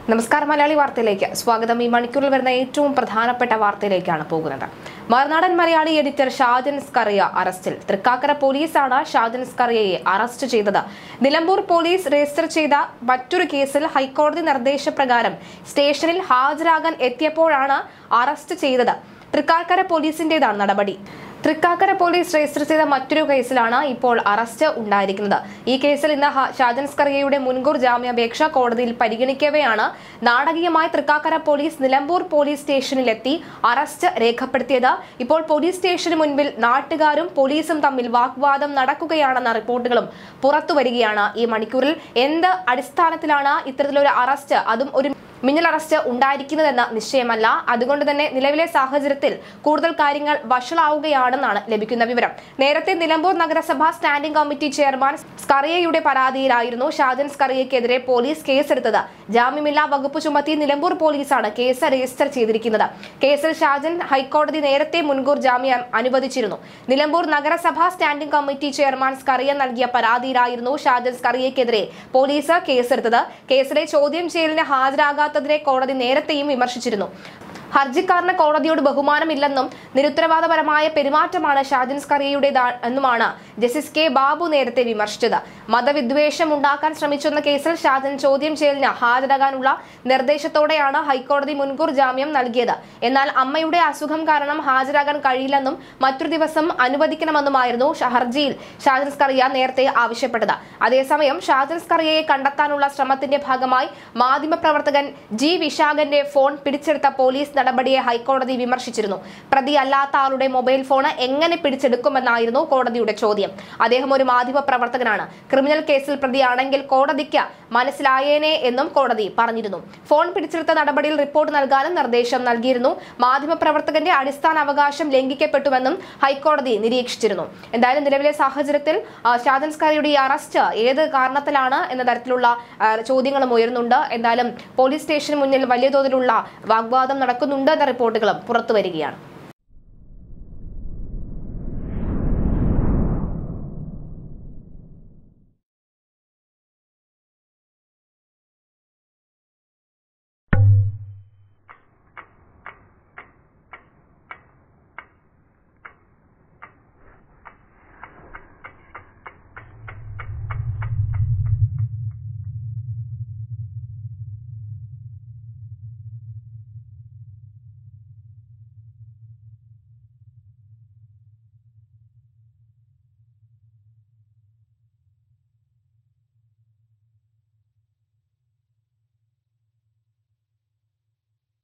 നമസ്കാരം മലയാളി വാർത്തയിലേക്ക് സ്വാഗതം ഈ മണിക്കൂറിൽ വരുന്ന ഏറ്റവും പ്രധാനപ്പെട്ട വാർത്തയിലേക്കാണ് പോകുന്നത് മറുനാടൻ മലയാളി എഡിറ്റർ ഷാജൻ സ്കറിയ അറസ്റ്റിൽ തൃക്കാക്കര പോലീസാണ് ഷാജൻ സ്കറിയയെ അറസ്റ്റ് ചെയ്തത് നിലമ്പൂർ പോലീസ് രജിസ്റ്റർ ചെയ്ത മറ്റൊരു കേസിൽ ഹൈക്കോടതി നിർദ്ദേശപ്രകാരം സ്റ്റേഷനിൽ ഹാജരാകാൻ എത്തിയപ്പോഴാണ് അറസ്റ്റ് ചെയ്തത് തൃക്കാക്കര പോലീസിന്റേതാണ് നടപടി തൃക്കാക്കര പോലീസ് രജിസ്റ്റർ ചെയ്ത മറ്റൊരു കേസിലാണ് ഇപ്പോൾ അറസ്റ്റ് ഉണ്ടായിരിക്കുന്നത് ഈ കേസിൽ ഇന്ന് ഹ- ഷാജൻ സ്കറിയയുടെ മുൻകൂർ ജാമ്യാപേക്ഷ കോടതിയിൽ പരിഗണിക്കവെയാണ് നാടകീയമായി തൃക്കാക്കര പോലീസ് നിലമ്പൂർ പോലീസ് സ്റ്റേഷനിലെത്തി അറസ്റ്റ് രേഖപ്പെടുത്തിയത് ഇപ്പോൾ പോലീസ് സ്റ്റേഷന് മുൻപിൽ നാട്ടുകാരും പോലീസും തമ്മിൽ വാഗ്വാദം നടക്കുകയാണെന്ന റിപ്പോർട്ടുകളും പുറത്തു വരികയാണ് ഈ മണിക്കൂറിൽ എന്ത് അടിസ്ഥാനത്തിലാണ് ഇത്തരത്തിലൊരു അറസ്റ്റ് അതും ഒരു മിന്നൽ അറസ്റ്റ് ഉണ്ടായിരിക്കുന്നതെന്ന നിശ്ചയമല്ല അതുകൊണ്ട് തന്നെ നിലവിലെ സാഹചര്യത്തിൽ കൂടുതൽ കാര്യങ്ങൾ വഷളാവുകയാണെന്നാണ് ലഭിക്കുന്ന വിവരം നേരത്തെ നിലമ്പൂർ നഗരസഭ സ്റ്റാൻഡിംഗ് കമ്മിറ്റി ചെയർമാൻ സ്കറിയയുടെ പരാതിയിലായിരുന്നു ഷാജൻ സ്കറിയക്കെതിരെ പോലീസ് കേസെടുത്തത് ജാമ്യമില്ലാ വകുപ്പ് ചുമത്തി നിലമ്പൂർ പോലീസാണ് കേസ് രജിസ്റ്റർ ചെയ്തിരിക്കുന്നത് കേസിൽ ഷാജൻ ഹൈക്കോടതി നേരത്തെ മുൻകൂർ ജാമ്യം അനുവദിച്ചിരുന്നു നിലമ്പൂർ നഗരസഭ സ്റ്റാൻഡിംഗ് കമ്മിറ്റി ചെയർമാൻ സ്കറിയ നൽകിയ പരാതിയിലായിരുന്നു ഷാജൻ സ്കറിയക്കെതിരെ പോലീസ് കേസെടുത്തത് കേസിലെ ചോദ്യം ചെയ്യലിന് ഹാജരാകാത്തതിനെ കോടതി നേരത്തെയും വിമർശിച്ചിരുന്നു ഹർജിക്കാരന് കോടതിയോട് ബഹുമാനമില്ലെന്നും നിരുത്തരവാദപരമായ പെരുമാറ്റമാണ് ഷാജൻ സ്കറിയയുടേത് എന്നുമാണ് ജസ്റ്റിസ് കെ ബാബു നേരത്തെ വിമർശിച്ചത് മതവിദ്വേഷം ഉണ്ടാക്കാൻ ശ്രമിച്ചെന്ന കേസിൽ ഷാജൻ ചോദ്യം ചെയ്യലിന് ഹാജരാകാനുള്ള നിർദ്ദേശത്തോടെയാണ് ഹൈക്കോടതി മുൻകൂർ ജാമ്യം നൽകിയത് എന്നാൽ അമ്മയുടെ അസുഖം കാരണം ഹാജരാകാൻ കഴിയില്ലെന്നും മറ്റൊരു ദിവസം അനുവദിക്കണമെന്നുമായിരുന്നു ഷ- ഹർജിയിൽ ഷാജൻ സ്കറിയ നേരത്തെ ആവശ്യപ്പെട്ടത് അതേസമയം ഷാജൻ സ്കറിയയെ കണ്ടെത്താനുള്ള ശ്രമത്തിന്റെ ഭാഗമായി മാധ്യമപ്രവർത്തകൻ ജി വിശാഖന്റെ ഫോൺ പിടിച്ചെടുത്ത പോലീസ് നടപടിയെ ഹൈക്കോടതി വിമർശിച്ചിരുന്നു പ്രതി അല്ലാത്ത ആളുടെ മൊബൈൽ ഫോൺ എങ്ങനെ പിടിച്ചെടുക്കുമെന്നായിരുന്നു കോടതിയുടെ ചോദ്യം അദ്ദേഹം ഒരു മാധ്യമ പ്രവർത്തകനാണ് ക്രിമിനൽ കേസിൽ പ്രതിയാണെങ്കിൽ കോടതിക്ക് മനസ്സിലായേനെ എന്നും കോടതി പറഞ്ഞിരുന്നു ഫോൺ പിടിച്ചെടുത്ത നടപടിയിൽ റിപ്പോർട്ട് നൽകാനും നിർദ്ദേശം നൽകിയിരുന്നു മാധ്യമപ്രവർത്തകന്റെ അടിസ്ഥാന അവകാശം ലംഘിക്കപ്പെട്ടുവെന്നും ഹൈക്കോടതി നിരീക്ഷിച്ചിരുന്നു എന്തായാലും നിലവിലെ സാഹചര്യത്തിൽ ആ, ഷാജൻ സ്കറിയുടെ ഈ അറസ്റ്റ് ഏത് കാരണത്തിലാണ് എന്ന തരത്തിലുള്ള ആ, ചോദ്യങ്ങളും ഉയരുന്നുണ്ട് എന്തായാലും പോലീസ് സ്റ്റേഷന് മുന്നിൽ വലിയ തോതിലുള്ള വാഗ്വാദം നടക്കുന്നുണ്ട് എന്ന റിപ്പോർട്ടുകളും പുറത്തു വരികയാണ്